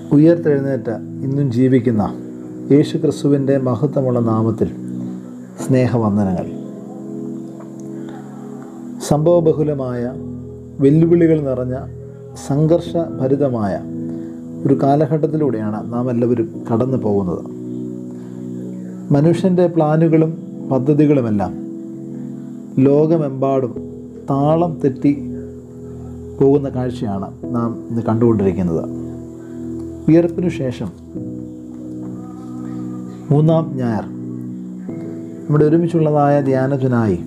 ഉയർത്തെഴുന്നേറ്റ ഇന്നും ജീവിക്കുന്ന യേശു ക്രിസ്തുവിൻ്റെ മഹത്വമുള്ള നാമത്തിൽ സ്നേഹവന്ദനങ്ങൾ സംഭവബഹുലമായ വെല്ലുവിളികൾ നിറഞ്ഞ സംഘർഷഭരിതമായ ഒരു കാലഘട്ടത്തിലൂടെയാണ് നാം എല്ലാവരും കടന്നു പോകുന്നത് മനുഷ്യൻ്റെ പ്ലാനുകളും പദ്ധതികളുമെല്ലാം ലോകമെമ്പാടും താളം തെറ്റി പോകുന്ന കാഴ്ചയാണ് നാം ഇന്ന് കണ്ടുകൊണ്ടിരിക്കുന്നത് ഉയർപ്പിനു ശേഷം മൂന്നാം ഞായർ നമ്മുടെ ഒരുമിച്ചുള്ളതായ ധ്യാനത്തിനായി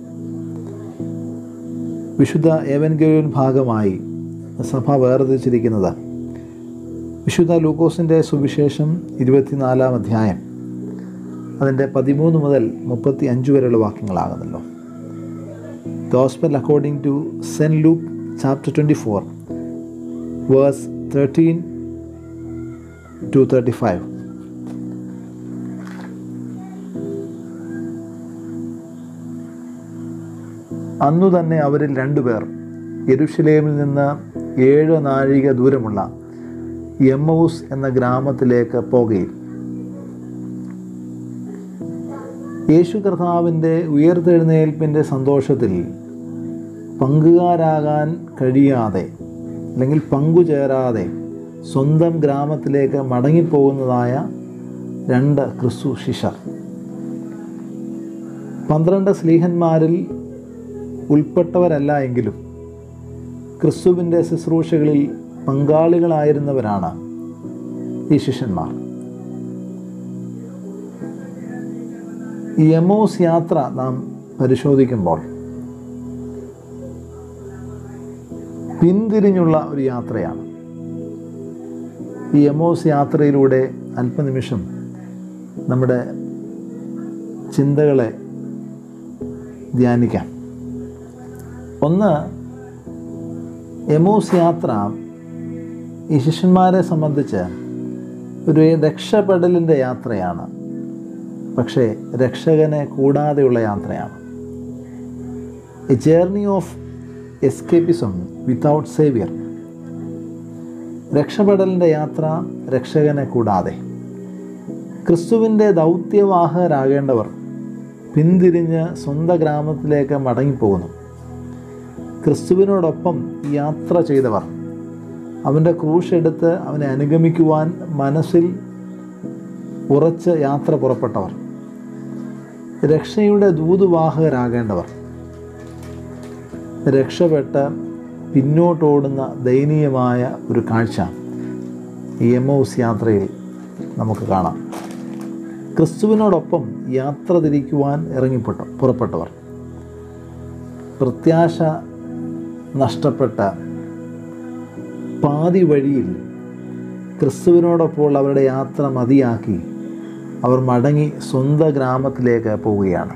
വിശുദ്ധ ഏവൻഗേലിയൻ ഭാഗമായി സഭ വേർതിരിച്ചിരിക്കുന്നത് വിശുദ്ധ ലൂക്കോസിൻ്റെ സുവിശേഷം ഇരുപത്തിനാലാം അധ്യായം അതിൻ്റെ പതിമൂന്ന് മുതൽ മുപ്പത്തി അഞ്ച് വരെയുള്ള വാക്യങ്ങളാകുന്നല്ലോ gospel according to Saint Luke chapter twenty four verse thirteen to thirty five അന്നു തന്നെ അവരിൽ രണ്ടുപേർ യെരുഷലേമിൽ നിന്ന് ഏഴ് നാഴിക ദൂരമുള്ള യമ്മൌസ് എന്ന ഗ്രാമത്തിലേക്ക് പോകുകയും യേശു കർത്താവിൻ്റെ ഉയർത്തെഴുന്നേൽപ്പിൻ്റെ സന്തോഷത്തിൽ പങ്കുകാരാകാൻ കഴിയാതെ അല്ലെങ്കിൽ പങ്കുചേരാതെ സ്വന്തം ഗ്രാമത്തിലേക്ക് മടങ്ങിപ്പോകുന്നതായ രണ്ട് ക്രിസ്തു ശിഷ്യർ പന്ത്രണ്ട് സ്ലീഹന്മാരിൽ ഉൾപ്പെട്ടവരല്ല എങ്കിലും ക്രിസ്തുവിൻ്റെ ശുശ്രൂഷകളിൽ പങ്കാളികളായിരുന്നവരാണ് ഈ ശിഷ്യന്മാർ ഈ എമോസ് യാത്ര നാം പരിശോധിക്കുമ്പോൾ പിന്തിരിഞ്ഞുള്ള ഒരു യാത്രയാണ് ഈ എമോസ് യാത്രയിലൂടെ അല്പനിമിഷം നമ്മുടെ ചിന്തകളെ ധ്യാനിക്കാം ഒന്ന് എമോസ് യാത്ര ഈ ശിഷ്യന്മാരെ സംബന്ധിച്ച് ഒരു രക്ഷപ്പെടലിൻ്റെ യാത്രയാണ് പക്ഷേ രക്ഷകനെ കൂടാതെയുള്ള യാത്രയാണ് a journey of escapism without saviour രക്ഷപ്പെടലിൻ്റെ യാത്ര രക്ഷകനെ കൂടാതെ ക്രിസ്തുവിൻ്റെ ദൗത്യവാഹകരാകേണ്ടവർ പിന്തിരിഞ്ഞ് സ്വന്തം ഗ്രാമത്തിലേക്ക് മടങ്ങിപ്പോകുന്നു ക്രിസ്തുവിനോടൊപ്പം യാത്ര ചെയ്തവർ അവൻ്റെ ക്രൂശെടുത്ത് അവനെ അനുഗമിക്കുവാൻ മനസ്സിൽ ഉറച്ച് യാത്ര പുറപ്പെട്ടവർ രക്ഷയുടെ ദൂതുവാഹകരാകേണ്ടവർ രക്ഷപ്പെട്ട് പിന്നോട്ടോടുന്ന ദയനീയമായ ഒരു കാഴ്ച ഈ എമൗസ് യാത്രയിൽ നമുക്ക് കാണാം ക്രിസ്തുവിനോടൊപ്പം യാത്ര തിരിക്കുവാൻ ഇറങ്ങിപ്പെട്ടു പുറപ്പെട്ടവർ പ്രത്യാശ നഷ്ടപ്പെട്ട പാതി വഴിയിൽ ക്രിസ്തുവിനോടൊപ്പം അവരുടെ യാത്ര മതിയാക്കി അവർ മടങ്ങി സ്വന്തം ഗ്രാമത്തിലേക്ക് പോവുകയാണ്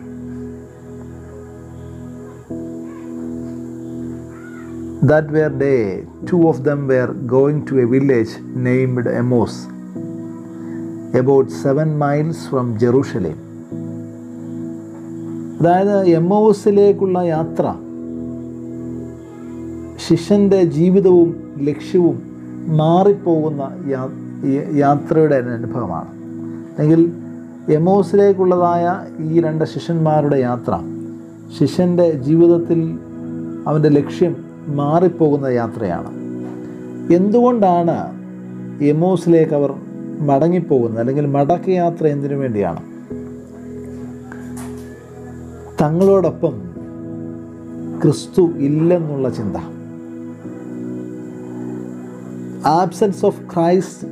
That were day, two of them were going to a village named Emos, about seven miles from Jerusalem. അതായത് എമ്മോസിലേക്കുള്ള യാത്ര ശിഷ്യൻ്റെ ജീവിതവും ലക്ഷ്യവും മാറിപ്പോകുന്ന യാത്രയുടെ അനുഭവമാണ് അല്ലെങ്കിൽ എമോസിലേക്കുള്ളതായ ഈ രണ്ട് ശിഷ്യന്മാരുടെ യാത്ര ശിഷ്യൻ്റെ ജീവിതത്തിൽ അവൻ്റെ ലക്ഷ്യം മാറിപ്പോകുന്ന യാത്രയാണ് എന്തുകൊണ്ടാണ് എമോസിലേക്ക് അവർ മടങ്ങിപ്പോകുന്നത് അല്ലെങ്കിൽ മടക്കയാത്ര എന്തിനു വേണ്ടിയാണ് തങ്ങളോടൊപ്പം ക്രിസ്തു ഇല്ലെന്നുള്ള ചിന്ത absence of Christ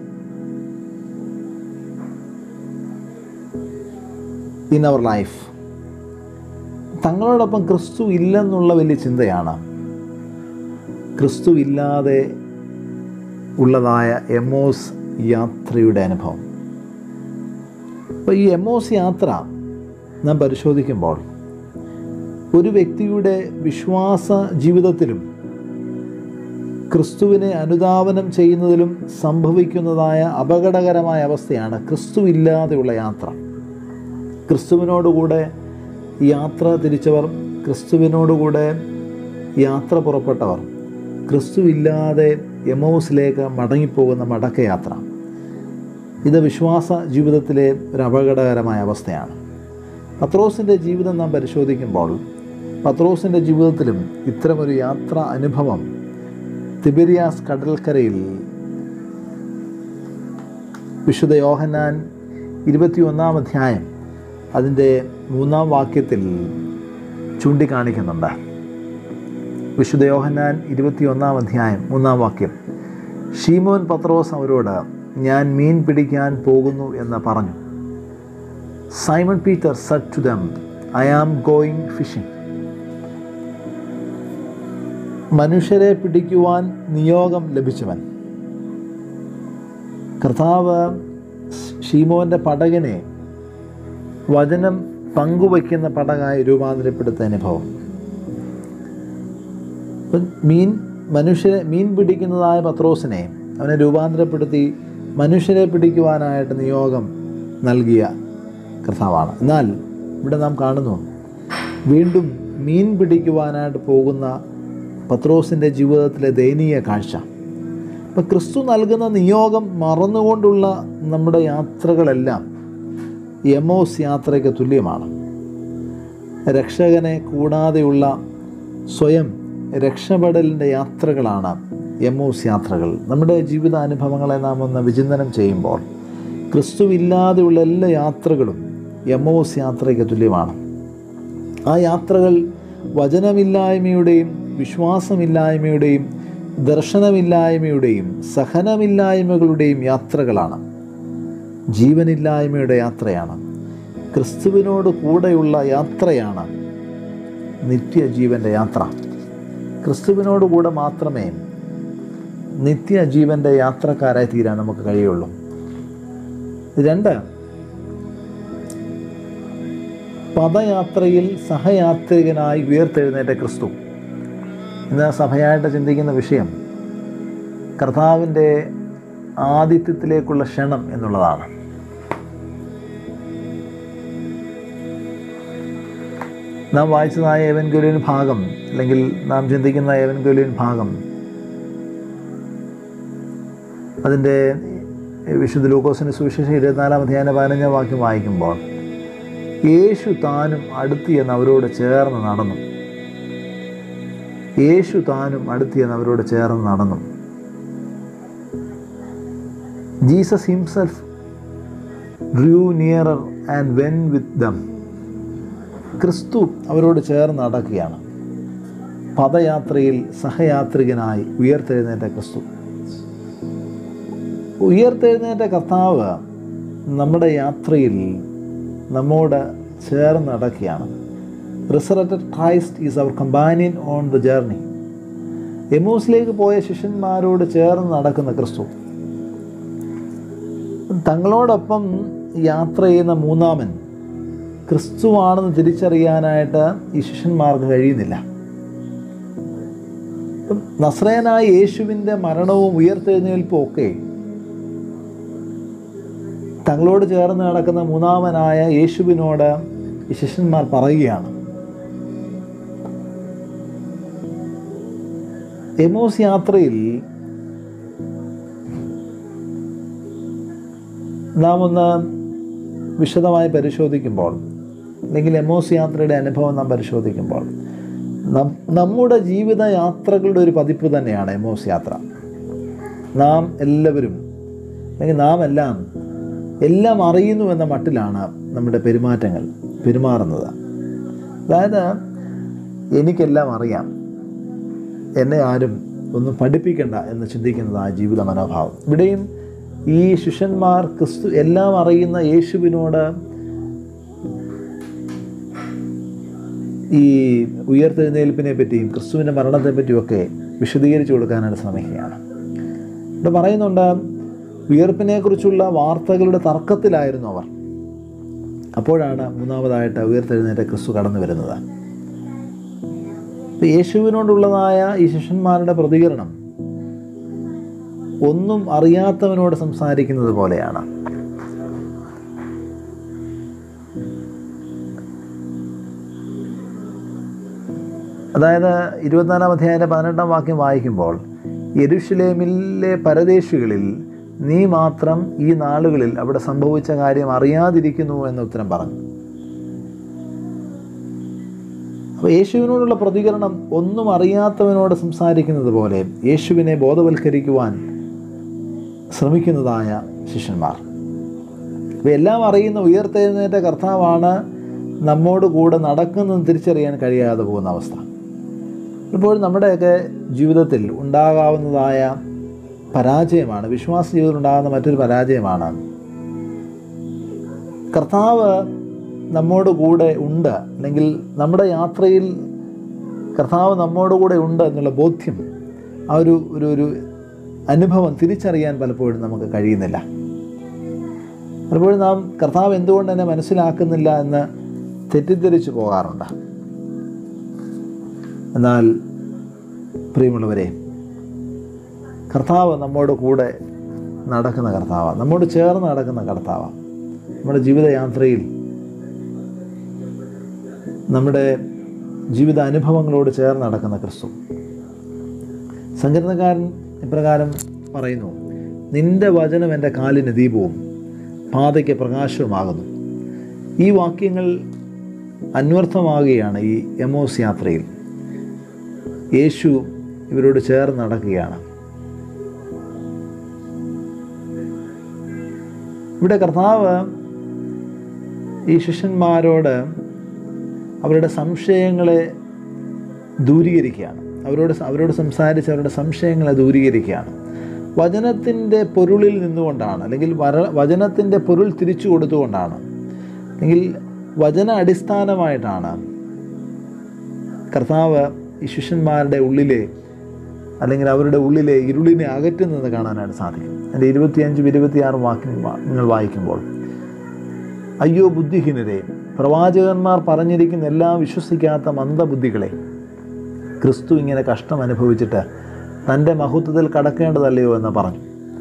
in our life തങ്ങളോടൊപ്പം ക്രിസ്തു ഇല്ലെന്നുള്ള വലിയ ചിന്തയാണ് ക്രിസ്തു ഇല്ലാതെ ഉള്ളതായ എമോസ് യാത്രയുടെ അനുഭവം അപ്പോൾ ഈ എമോസ് യാത്ര നാം പരിശോധിക്കുമ്പോൾ ഒരു വ്യക്തിയുടെ വിശ്വാസ ജീവിതത്തിലും ക്രിസ്തുവിനെ അനുധാവനം ചെയ്യുന്നതിലും സംഭവിക്കുന്നതായ അപകടകരമായ അവസ്ഥയാണ് ക്രിസ്തു ഇല്ലാതെയുള്ള യാത്ര ക്രിസ്തുവിനോടുകൂടെ യാത്ര തിരിച്ചവർ ക്രിസ്തുവിനോടുകൂടെ യാത്ര പുറപ്പെട്ടവർ ക്രിസ്തു ഇല്ലാതെ എമോസിലേക്ക് മടങ്ങിപ്പോകുന്ന മടക്കയാത്ര ഇത് വിശ്വാസ ജീവിതത്തിലെ ഒരു അപകടകരമായ അവസ്ഥയാണ് പത്രോസിൻ്റെ ജീവിതം നാം പരിശോധിക്കുമ്പോൾ പത്രോസിൻ്റെ ജീവിതത്തിലും ഇത്തരമൊരു യാത്രാ അനുഭവം തിബിരിയാസ് കടൽക്കരയിൽ വിശുദ്ധ യോഹന്നാൻ ഇരുപത്തിയൊന്നാം അധ്യായം അതിൻ്റെ മൂന്നാം വാക്യത്തിൽ ചൂണ്ടിക്കാണിക്കുന്നുണ്ട് വിശുദ്ധ യോഹന്നാൻ ഇരുപത്തിയൊന്നാം അധ്യായം മൂന്നാം വാക്യം ഷീമോൻ പത്രോസ് അവരോട് ഞാൻ മീൻ പിടിക്കാൻ പോകുന്നു എന്ന് പറഞ്ഞു Simon Peter said to them I am going fishing മനുഷ്യരെ പിടിക്കുവാൻ നിയോഗം ലഭിച്ചവൻ കർത്താവ് ഷീമോൻ്റെ പടകിനെ വചനം പങ്കുവയ്ക്കുന്ന പടകായി രൂപാന്തരപ്പെടുത്ത അനുഭവം അപ്പം മീൻ മനുഷ്യരെ മീൻ പിടിക്കുന്നതായ പത്രോസിനെ അവനെ രൂപാന്തരപ്പെടുത്തി മനുഷ്യരെ പിടിക്കുവാനായിട്ട് നിയോഗം നൽകിയ കർത്താവാണ് എന്നാൽ ഇവിടെ നാം കാണുന്നു വീണ്ടും മീൻ പിടിക്കുവാനായിട്ട് പോകുന്ന പത്രോസിൻ്റെ ജീവിതത്തിലെ ദയനീയ കാഴ്ച ഇപ്പം ക്രിസ്തു നൽകുന്ന നിയോഗം മറന്നുകൊണ്ടുള്ള നമ്മുടെ യാത്രകളെല്ലാം എമോസ് യാത്രയ്ക്ക് തുല്യമാണ് രക്ഷകനെ കൂടാതെയുള്ള സ്വയം രക്ഷപ്പെടലിൻ്റെ യാത്രകളാണ് എമോസ് യാത്രകൾ നമ്മുടെ ജീവിതാനുഭവങ്ങളെ നാം ഒന്ന് വിചിന്തനം ചെയ്യുമ്പോൾ ക്രിസ്തുവില്ലാതെയുള്ള എല്ലാ യാത്രകളും എമോസ് യാത്രയ്ക്ക് തുല്യമാണ് ആ യാത്രകൾ വചനമില്ലായ്മയുടെയും വിശ്വാസമില്ലായ്മയുടെയും ദർശനമില്ലായ്മയുടെയും സഹനമില്ലായ്മകളുടെയും യാത്രകളാണ് ജീവനില്ലായ്മയുടെ യാത്രയാണ് ക്രിസ്തുവിനോട് കൂടെയുള്ള യാത്രയാണ് നിത്യജീവൻ്റെ യാത്ര ക്രിസ്തുവിനോട് കൂടെ മാത്രമേ നിത്യജീവൻ്റെ യാത്രക്കാരായി തീരാൻ നമുക്ക് കഴിയുള്ളൂ രണ്ട് പദയാത്രയിൽ സഹയാത്രികനായി ഉയർത്തെഴുന്നേറ്റ ക്രിസ്തു ഇന്ന് സഭയായിട്ട് ചിന്തിക്കുന്ന വിഷയം കർത്താവിൻ്റെ ആദിത്യത്തിലേക്കുള്ള ക്ഷണം എന്നുള്ളതാണ് നാം വായിച്ചതായ ഏവൻഗോലിയൻ ഭാഗം അല്ലെങ്കിൽ നാം ചിന്തിക്കുന്ന ഏവൻഗോലിയൻ ഭാഗം അതിൻ്റെ വിശുദ്ധ ലൂക്കോസിൻ്റെ സുവിശേഷം ഇരുപത്തിനാലാം അധ്യായം പതിനഞ്ചാം വാക്യം വായിക്കുമ്പോൾ യേശു താനും അടുത്ത് എന്ന് അവരോട് ചേർന്ന് നടന്നു യേശു താനും അടുത്ത് എന്ന് അവരോട് ചേർന്ന് നടന്നു Jesus himself drew nearer and when with them ക്രിസ്തു അവരോട് ചേർന്ന് നടക്കുകയാണ് പദയാത്രയിൽ സഹയാത്രികനായി ഉയർത്തെഴുന്നേറ്റ ക്രിസ്തു ഉയർത്തെഴുന്നേറ്റ കർത്താവ് നമ്മുടെ യാത്രയിൽ നമ്മോട് ചേർന്ന് നടക്കുകയാണ് resurrected Christ is our companion on the journey എമോസിലേക്ക് പോയ ശിഷ്യന്മാരോട് ചേർന്ന് നടക്കുന്ന ക്രിസ്തു തങ്ങളോടൊപ്പം യാത്ര ചെയ്യുന്ന മൂന്നാമൻ ക്രിസ്തുവാണെന്ന് തിരിച്ചറിയാനായിട്ട് ഈ ശിഷ്യന്മാർക്ക് കഴിയുന്നില്ല ഇപ്പം നസ്രയനായ യേശുവിൻ്റെ മരണവും ഉയർത്തെഴുന്നേൽപ്പും ഒക്കെ തങ്ങളോട് ചേർന്ന് നടക്കുന്ന മൂന്നാമനായ യേശുവിനോട് ഈ ശിഷ്യന്മാർ പറയുകയാണ് എമോസ് യാത്രയിൽ നാം ഒന്ന് വിശദമായി പരിശോധിക്കുമ്പോൾ അല്ലെങ്കിൽ എമോസ് യാത്രയുടെ അനുഭവം നാം പരിശോധിക്കുമ്പോൾ നമ്മുടെ ജീവിത യാത്രകളുടെ ഒരു പതിപ്പ് തന്നെയാണ് എമോസ് യാത്ര നാം എല്ലാവരും അല്ലെങ്കിൽ നാം എല്ലാം എല്ലാം അറിയുന്നു എന്ന മട്ടിലാണ് നമ്മുടെ പെരുമാറ്റങ്ങൾ പെരുമാറുന്നത് അതായത് എനിക്കെല്ലാം അറിയാം എന്നെ ആരും ഒന്നും പഠിപ്പിക്കണ്ട എന്ന് ചിന്തിക്കുന്നത് ആ ജീവിത മനോഭാവം ഇവിടെയും ഈ ശിഷ്യന്മാർ ക്രിസ്തു എല്ലാം അറിയുന്ന യേശുവിനോട് ഈ ഉയർത്തെഴുന്നേൽപ്പിനെ പറ്റിയും ക്രിസ്തുവിൻ്റെ മരണത്തെ പറ്റിയൊക്കെ വിശദീകരിച്ചു കൊടുക്കാനായിട്ട് ശ്രമിക്കുകയാണ് ഇവിടെ പറയുന്നുണ്ട് ഉയർപ്പിനെക്കുറിച്ചുള്ള വാർത്തകളുടെ തർക്കത്തിലായിരുന്നു അവർ അപ്പോഴാണ് മൂന്നാമതായിട്ട് ഉയർത്തെഴുന്നേറ്റ ക്രിസ്തു കടന്നു വരുന്നത് ഇപ്പം യേശുവിനോടുള്ളതായ ഈ ശിഷ്യന്മാരുടെ പ്രതികരണം ഒന്നും അറിയാത്തവനോട് സംസാരിക്കുന്നത് പോലെയാണ് അതായത് ഇരുപത്തിനാലാം അധ്യായൻ്റെ പതിനെട്ടാം വാക്യം വായിക്കുമ്പോൾ യെരുഷലേമിലെ പരദേശികളിൽ നീ മാത്രം ഈ നാളുകളിൽ അവിടെ സംഭവിച്ച കാര്യം അറിയാതിരിക്കുന്നു എന്ന് ഉത്തരം പറഞ്ഞു അപ്പോൾ യേശുവിനോടുള്ള പ്രതികരണം ഒന്നും അറിയാത്തവനോട് സംസാരിക്കുന്നത് പോലെ യേശുവിനെ ബോധവൽക്കരിക്കുവാൻ ശ്രമിക്കുന്നതായ ശിഷ്യന്മാർ അപ്പോൾ എല്ലാം അറിയുന്ന ഉയർത്തെഴുന്നേറ്റ കർത്താവാണ് നമ്മോട് കൂടെ നടക്കുന്നതെന്ന് തിരിച്ചറിയാൻ കഴിയാതെ പോകുന്ന അവസ്ഥ ഇപ്പോൾ നമ്മുടെയൊക്കെ ജീവിതത്തിൽ ഉണ്ടാകാവുന്നതായ പരാജയമാണ് വിശ്വാസ ജീവിതത്തിൽ ഉണ്ടാകുന്ന മറ്റൊരു പരാജയമാണ് കർത്താവ് നമ്മോട് കൂടെ ഉണ്ട് അല്ലെങ്കിൽ നമ്മുടെ യാത്രയിൽ കർത്താവ് നമ്മോട് കൂടെ ഉണ്ട് എന്നുള്ള ബോധ്യം ആ ഒരു ഒരു ഒരു അനുഭവം തിരിച്ചറിയാൻ പലപ്പോഴും നമുക്ക് കഴിയുന്നില്ല പലപ്പോഴും നാം കർത്താവ് എന്തുകൊണ്ട് എന്നെ മനസ്സിലാക്കുന്നില്ല എന്ന് തെറ്റിദ്ധരിച്ചു പോകാറുണ്ട് എന്നാൽ പ്രിയമുള്ളവരെ കർത്താവ് നമ്മോട് കൂടെ നടക്കുന്ന കർത്താവാണ് നമ്മോട് ചേർന്ന് നടക്കുന്ന കർത്താവാണ് നമ്മുടെ ജീവിതയാത്രയിൽ നമ്മുടെ ജീവിത അനുഭവങ്ങളോട് ചേർന്ന് നടക്കുന്ന ക്രിസ്തു സങ്കീർണക്കാരൻ ഇപ്രകാരം പറയുന്നു നിന്റെ വചനം എൻ്റെ കാലിന് ദീപവും പാതയ്ക്ക് പ്രകാശവുമാകുന്നു ഈ വാക്യങ്ങൾ അന്വർത്ഥമാകുകയാണ് ഈ എമോസ് യാത്രയിൽ യേശു ഇവരോട് ചേർന്ന് നടക്കുകയാണ് ഇവിടെ കർത്താവ് ഈ ശിഷ്യന്മാരോട് അവരുടെ സംശയങ്ങളെ ദൂരീകരിക്കുകയാണ് അവരോട് അവരോട് സംസാരിച്ച് അവരുടെ സംശയങ്ങളെ ദൂരീകരിക്കുകയാണ് വചനത്തിൻ്റെ പൊരുളിൽ നിന്നുകൊണ്ടാണ് അല്ലെങ്കിൽ വര വചനത്തിൻ്റെ പൊരുൾ തിരിച്ചു കൊടുത്തുകൊണ്ടാണ് അല്ലെങ്കിൽ വചന അടിസ്ഥാനമായിട്ടാണ് കർത്താവ് ഈ ശിഷ്യന്മാരുടെ ഉള്ളിലെ അല്ലെങ്കിൽ അവരുടെ ഉള്ളിലെ ഇരുളിനെ അകറ്റുന്നത് കാണാനായിട്ട് സാധിക്കും എൻ്റെ ഇരുപത്തിയഞ്ചും ഇരുപത്തിയാറും വാക്യങ്ങൾ വായിക്കുമ്പോൾ അയ്യോ ബുദ്ധിഹീനരെ പ്രവാചകന്മാർ പറഞ്ഞിരിക്കുന്ന എല്ലാം വിശ്വസിക്കാത്ത മന്ദബുദ്ധികളെ ക്രിസ്തു ഇങ്ങനെ കഷ്ടം അനുഭവിച്ചിട്ട് തൻ്റെ മഹത്വത്തിൽ കടക്കേണ്ടതല്ലയോ എന്ന് പറഞ്ഞു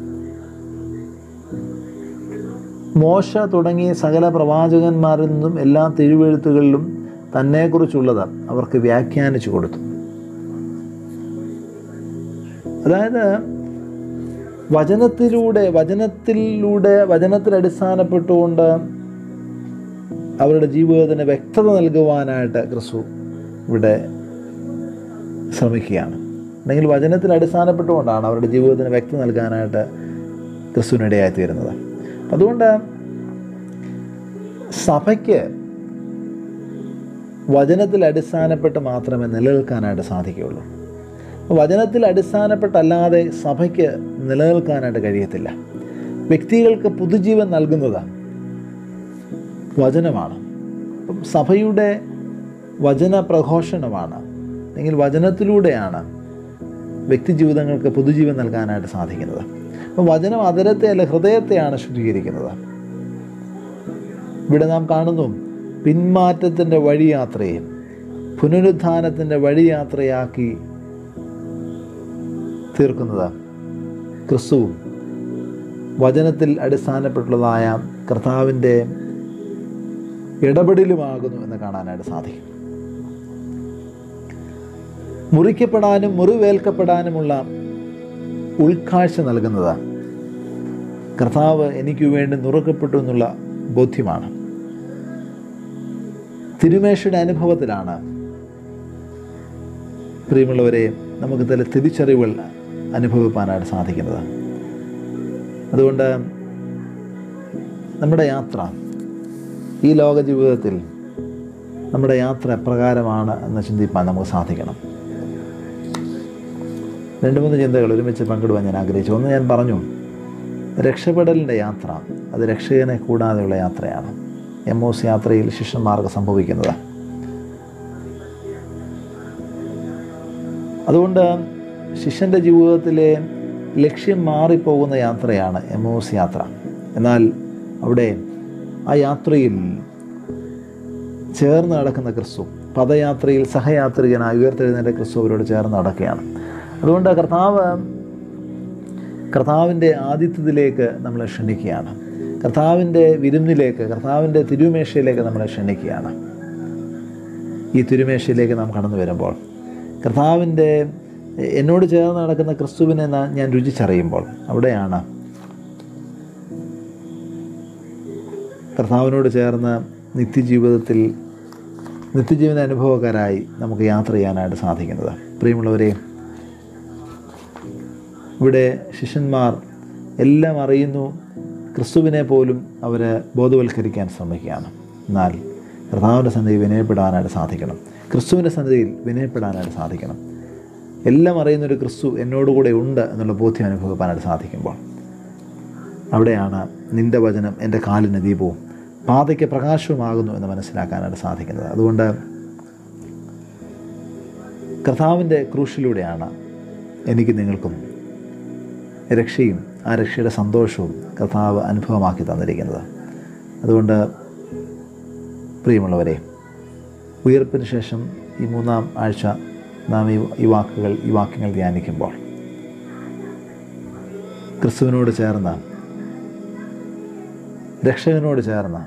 മോശ തുടങ്ങിയ സകല പ്രവാചകന്മാരിൽ നിന്നും എല്ലാ തിരുവെഴുത്തുകളിലും തന്നെക്കുറിച്ചുള്ളത് അവർക്ക് വ്യാഖ്യാനിച്ചു കൊടുത്തു അതായത് വചനത്തിലൂടെ വചനത്തിലൂടെ വചനത്തിൽ അടിസ്ഥാനപ്പെട്ടുകൊണ്ട് അവരുടെ ജീവിതത്തിന് വ്യക്തത നൽകുവാനായിട്ട് ക്രിസ്തു ഇവിടെ ശ്രമിക്കുകയാണ് അല്ലെങ്കിൽ വചനത്തിൽ അടിസ്ഥാനപ്പെട്ടുകൊണ്ടാണ് അവരുടെ ജീവിതത്തിന് വ്യക്തത നൽകാനായിട്ട് ക്രിസ്തുവിനിടയായി തീരുന്നത് അതുകൊണ്ട് സഭയ്ക്ക് വചനത്തിൽ അടിസ്ഥാനപ്പെട്ട് മാത്രമേ നിലനിൽക്കാനായിട്ട് സാധിക്കുകയുള്ളൂ വചനത്തിൽ അടിസ്ഥാനപ്പെട്ടല്ലാതെ സഭയ്ക്ക് നിലനിൽക്കാനായിട്ട് കഴിയത്തില്ല വ്യക്തികൾക്ക് പുതുജീവൻ നൽകുന്നത് വചനമാണ് അപ്പം സഭയുടെ വചന പ്രഘോഷണമാണ് അല്ലെങ്കിൽ വചനത്തിലൂടെയാണ് വ്യക്തി ജീവിതങ്ങൾക്ക് പുതുജീവൻ നൽകാനായിട്ട് സാധിക്കുന്നത് അപ്പം വചനം അതരത്തെ അല്ല ഹൃദയത്തെയാണ് ശുദ്ധീകരിക്കുന്നത് ഇവിടെ നാം കാണുന്നു പിന്മാറ്റത്തിൻ്റെ വഴിയാത്രയെ പുനരുത്ഥാനത്തിൻ്റെ വഴിയാത്രയാക്കി തീർക്കുന്നത് ക്രിസ്തുവും വചനത്തിൽ അടിസ്ഥാനപ്പെട്ടുള്ളതായ കർത്താവിൻ്റെ ഇടപെടലുമാകുന്നു എന്ന് കാണാനായിട്ട് സാധിക്കും മുറിക്കപ്പെടാനും മുറിവേൽക്കപ്പെടാനുമുള്ള ഉൾക്കാഴ്ച നൽകുന്നത് കർത്താവ് എനിക്ക് വേണ്ടി നുറുക്കപ്പെട്ടു എന്നുള്ള ബോധ്യമാണ് തിരുമേശയുടെ അനുഭവത്തിലാണ് പ്രിയമുള്ളവരെ നമുക്ക് ചില തിരിച്ചറിവുകൾ അനുഭവിപ്പാനായിട്ട് സാധിക്കുന്നത് അതുകൊണ്ട് നമ്മുടെ യാത്ര ഈ ലോക ജീവിതത്തിൽ നമ്മുടെ യാത്ര എപ്രകാരമാണ് എന്ന് ചിന്തിപ്പാൻ നമുക്ക് സാധിക്കണം രണ്ട് മൂന്ന് ചിന്തകൾ ഒരുമിച്ച് പങ്കിടുവാൻ ഞാൻ ആഗ്രഹിച്ചു ഒന്ന് ഞാൻ പറഞ്ഞു രക്ഷപ്പെടലിൻ്റെ യാത്ര അത് രക്ഷകനെ കൂടാതെയുള്ള യാത്രയാണ് എമ്മോസ് യാത്രയിൽ ശിഷ്യന്മാർക്ക് സംഭവിക്കുന്നത് അതുകൊണ്ട് ശിഷ്യൻ്റെ ജീവിതത്തിലെ ലക്ഷ്യം മാറിപ്പോകുന്ന യാത്രയാണ് എമോസ് യാത്ര എന്നാൽ അവിടെ ആ യാത്രയിൽ ചേർന്ന് നടക്കുന്ന ക്രിസ്തു പദയാത്രയിൽ സഹയാത്രികനായി ഉയർത്തെഴുന്നേറ്റ ക്രിസ്തു അവരോട് ചേർന്ന് നടക്കുകയാണ് അതുകൊണ്ട് കർത്താവ് കർത്താവിൻ്റെ ആതിഥ്യത്തിലേക്ക് നമ്മളെ ക്ഷണിക്കുകയാണ് കർത്താവിൻ്റെ വിരുന്നിലേക്ക് കർത്താവിൻ്റെ തിരുമേശയിലേക്ക് നമ്മളെ ക്ഷണിക്കുകയാണ് ഈ തിരുമേശയിലേക്ക് നാം കടന്നു വരുമ്പോൾ കർത്താവിൻ്റെ എന്നോട് ചേർന്ന് നടക്കുന്ന ക്രിസ്തുവിനെ നാ- ഞാൻ രുചിച്ചറിയുമ്പോൾ അവിടെയാണ് കർത്താവിനോട് ചേർന്ന് നിത്യജീവിതത്തിൽ നിത്യജീവന അനുഭവക്കാരായി നമുക്ക് യാത്ര ചെയ്യാനായിട്ട് സാധിക്കുന്നത് പ്രിയമുള്ളവരെ ഇവിടെ ശിഷ്യന്മാർ എല്ലാം അറിയുന്നു ക്രിസ്തുവിനെ പോലും അവർ ബോധവൽക്കരിക്കാൻ ശ്രമിക്കുകയാണ് എന്നാൽ കർത്താവിൻ്റെ സന്നിധിയിൽ വിനയപ്പെടാനായിട്ട് സാധിക്കണം ക്രിസ്തുവിൻ്റെ സന്നിധിയിൽ വിനയപ്പെടാനായിട്ട് സാധിക്കണം എല്ലാം അറിയുന്നൊരു ക്രിസ്തു എന്നോടുകൂടെ ഉണ്ട് എന്നുള്ള ബോധ്യം അനുഭവിക്കാനായിട്ട് സാധിക്കുമ്പോൾ അവിടെയാണ് നിൻ്റെ വചനം എൻ്റെ കാലിന് ദീപവും പാതയ്ക്ക് പ്രകാശവുമാകുന്നു എന്ന് മനസ്സിലാക്കാനായിട്ട് സാധിക്കുന്നത് അതുകൊണ്ട് കർത്താവിൻ്റെ ക്രൂശിലൂടെയാണ് എനിക്ക് നിങ്ങൾക്കും രക്ഷയും ആ രക്ഷയുടെ സന്തോഷവും കർത്താവ് അനുഭവമാക്കി തന്നിരിക്കുന്നത് അതുകൊണ്ട് പ്രിയമുള്ളവരെ ഉയർപ്പിന് ശേഷം ഈ മൂന്നാം ആഴ്ച നാം ഈ ഈ വാക്കുകൾ ഈ വാക്യങ്ങൾ ധ്യാനിക്കുമ്പോൾ ക്രിസ്തുവിനോട് ചേർന്ന് രക്ഷകനോട് ചേർന്ന്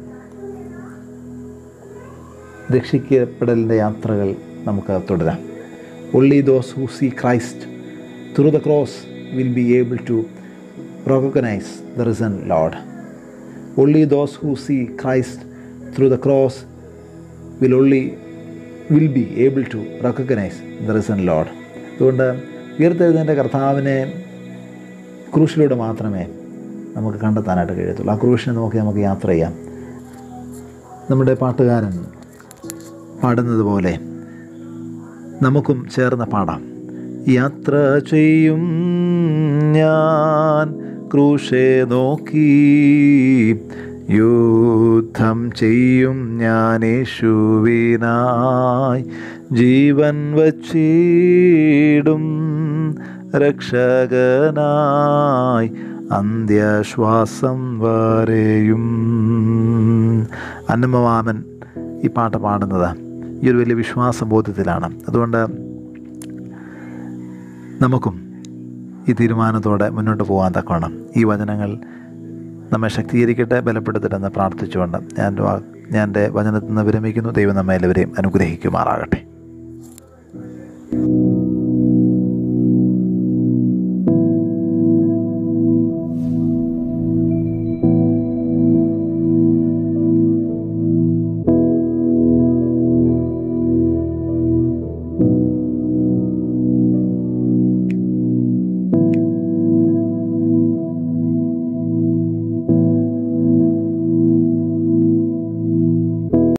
രക്ഷിക്കപ്പെടലിൻ്റെ യാത്രകൾ നമുക്ക് തുടരാം only those who see Christ through the cross will be able to recognise the risen Lord only those who see Christ through the cross will only will be able to recognise the risen Lord അതുകൊണ്ട് ഉയർത്തെഴുന്നേൻ്റെ കർത്താവിനെ ക്രൂശിലൂടെ മാത്രമേ നമുക്ക് കണ്ടെത്താനായിട്ട് കഴിയത്തുള്ളൂ ആ ക്രൂശിനെ നോക്കി നമുക്ക് യാത്ര ചെയ്യാം നമ്മുടെ പാട്ടുകാരൻ പാടുന്നത് പോലെ നമുക്കും ചേർന്ന് പാടാം യാത്ര ചെയ്യും ഞാൻ ക്രൂശെ നോക്കി യുദ്ധം ചെയ്യും ഞാൻ യേശുവിനായി ജീവൻ വച്ചിടും രക്ഷകനായി അന്ത്യശ്വാസം വരെയും അന്നമ്മവാമൻ ഈ പാട്ട് പാടുന്നത് ഈ ഒരു വലിയ വിശ്വാസ ബോധ്യത്തിലാണ് അതുകൊണ്ട് നമുക്കും ഈ തീരുമാനത്തോടെ മുന്നോട്ട് പോകാൻ തക്കോണം ഈ വചനങ്ങൾ നമ്മെ ശക്തീകരിക്കട്ടെ ബലപ്പെടുത്തട്ടെ എന്ന് പ്രാർത്ഥിച്ചുകൊണ്ട് ഞാൻ വാ- ഞാൻ എൻ്റെ വചനത്തിൽ നിന്ന് വിരമിക്കുന്നു ദൈവം നമ്മെ എല്ലാവരെയും അനുഗ്രഹിക്കുമാറാകട്ടെ